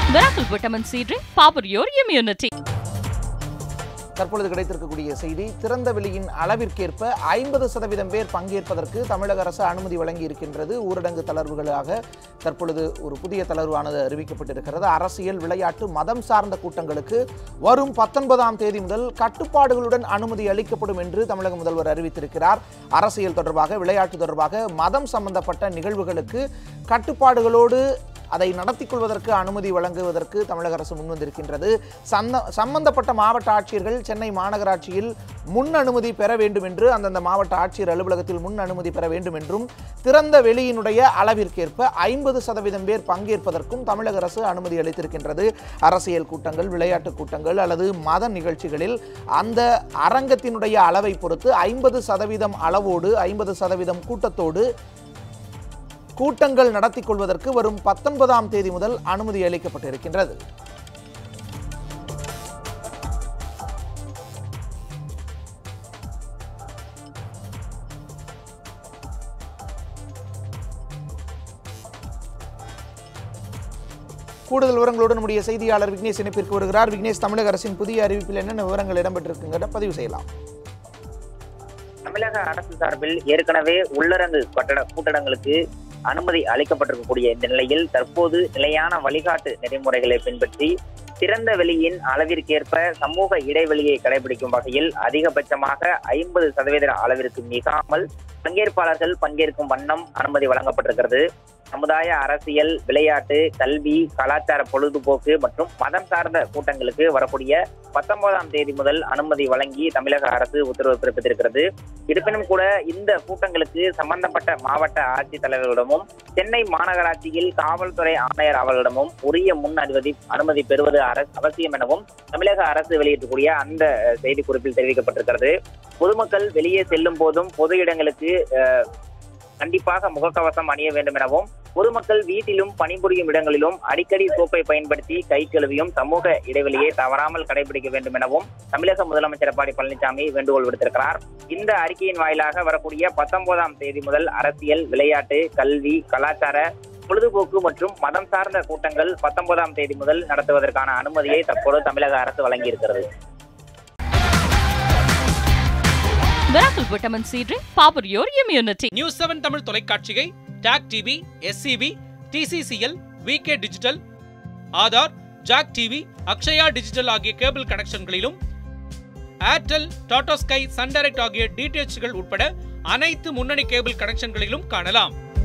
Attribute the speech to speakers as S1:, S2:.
S1: Miracle Vitamin C Drink, power your immunity.
S2: தற்பொழுது கிடைத்திருக்கக்கூடிய செய்தி திறந்த வெளியின் அளவிற்கேற்ப ஐம்பது சதவீதம் பேர் பங்கேற்பதற்கு தமிழக அரசு அனுமதி வழங்கி இருக்கின்றது ஊரடங்கு தளர்வுகளாக தற்பொழுது ஒரு புதிய தளர்வானது அறிவிக்கப்பட்டிருக்கிறது அரசியல் விளையாட்டு மதம் சார்ந்த கூட்டங்களுக்கு வரும் பத்தொன்பதாம் தேதி முதல் கட்டுப்பாடுகளுடன் அனுமதி அளிக்கப்படும் என்று தமிழக முதல்வர் அறிவித்திருக்கிறார் அரசியல் தொடர்பாக விளையாட்டு தொடர்பாக மதம் சம்பந்தப்பட்ட நிகழ்வுகளுக்கு கட்டுப்பாடுகளோடு அதை நடத்திக் கொள்வதற்கு அனுமதி வழங்குவதற்கு தமிழக அரசு முன்வந்திருக்கின்றது சந்த சம்பந்தப்பட்ட மாவட்ட ஆட்சியர்கள் சென்னை மாநகராட்சியில் முன் அனுமதி பெற வேண்டும் என்று அந்தந்த மாவட்ட ஆட்சியர் அலுவலகத்தில் முன் அனுமதி பெற வேண்டும் என்றும் திறந்த வெளியினுடைய அளவிற்கேற்ப ஐம்பது சதவீதம் பேர் பங்கேற்பதற்கும் தமிழக அரசு அனுமதி அளித்திருக்கின்றது அரசியல் கூட்டங்கள் விளையாட்டு கூட்டங்கள் அல்லது மத நிகழ்ச்சிகளில் அந்த அரங்கத்தினுடைய அளவை பொறுத்து ஐம்பது சதவீதம் அளவோடு ஐம்பது சதவீதம் கூட்டத்தோடு கூட்டங்கள் நடத்திக் கொள்வதற்கு வரும் பத்தொன்பதாம் தேதி முதல் அனுமதி அளிக்கப்பட்டிருக்கின்றது கூடுதல் விவரங்களோடு நம்முடைய செய்தியாளர் விக்னேஷ் இணைப்பிற்கு வருகிறார் விக்னேஷ் தமிழக அரசின் புதிய அறிவிப்பில் என்னென்ன விவரங்கள் இடம்பெற்றிருக்குங்கிறத பதிவு செய்யலாம்
S3: தமிழக அரசு சார்பில் ஏற்கனவே உள்ளரங்கு கட்டட கூட்டடங்களுக்கு அனுமதி அளிக்கப்பட்டிருக்கக்கூடிய இந்த நிலையில் தற்போது நிலையான வழிகாட்டு நெறிமுறைகளை பின்பற்றி திறந்த வெளியின் அளவிற்கேற்ப சமூக இடைவெளியை கடைபிடிக்கும் வகையில் அதிகபட்சமாக ஐம்பது சதவீத அளவிற்கு மிகாமல் பங்கேற்பாளர்கள் பங்கேற்கும் வண்ணம் அனுமதி வழங்கப்பட்டிருக்கிறது சமுதாய அரசியல் விளையாட்டு கல்வி கலாச்சார பொழுதுபோக்கு மற்றும் மதம் சார்ந்த கூட்டங்களுக்கு வரக்கூடிய பத்தொன்பதாம் தேதி முதல் அனுமதி வழங்கி தமிழக அரசு உத்தரவு பிறப்பித்திருக்கிறது இருப்பினும் கூட இந்த கூட்டங்களுக்கு சம்பந்தப்பட்ட மாவட்ட ஆட்சித்தலைவர்களிடமும் சென்னை மாநகராட்சியில் காவல்துறை ஆணையர் அவர்களிடமும் உரிய முன் அனுமதி அனுமதி பெறுவது அரசு அவசியம் எனவும் தமிழக அரசு வெளியிட்டக்கூடிய அந்த அஹ், செய்திக்குறிப்பில் தெரிவிக்கப்பட்டிருக்கிறது பொதுமக்கள் வெளியே செல்லும் போதும் பொது இடங்களுக்கு அஹ், கண்டிப்பாக முகக்கவசம் அணிய வேண்டும் எனவும் பொதுமக்கள் வீட்டிலும் பணிபுரியும் இடங்களிலும் அடிக்கடி சோப்பை பயன்படுத்தி கை கழுவியும் சமூக இடைவெளியை தவறாமல் கடைபிடிக்க வேண்டும் எனவும் தமிழக முதலமைச்சர் எடப்பாடி பழனிசாமி வேண்டுகோள் விடுத்திருக்கிறார் இந்த அறிக்கையின் வாயிலாக வரக்கூடிய பத்தொன்பதாம் தேதி முதல் அரசியல் விளையாட்டு கல்வி கலாச்சார பொழுதுபோக்கு மற்றும் மதம் சார்ந்த கூட்டங்கள் பத்தொன்பதாம் தேதி முதல் நடத்துவதற்கான அனுமதியை தற்போது தமிழக அரசு வழங்கியிருக்கிறது
S1: Miracle Vitamin C Drink, power your immunity.
S4: News Seven Tamil தொலைக்காட்சியை டாக் TV SCV TCCL VK digital Aadhaar jack TV Akshaya digital ஆகிய கேபிள் கனெக்ஷன்களிலும் Airtel Tata Sky Sun Direct ஆகிய டிடிஎச்கள் உட்பட அனைத்து முன்னணி கேபிள் கனெக்ஷன்களிலும் காணலாம்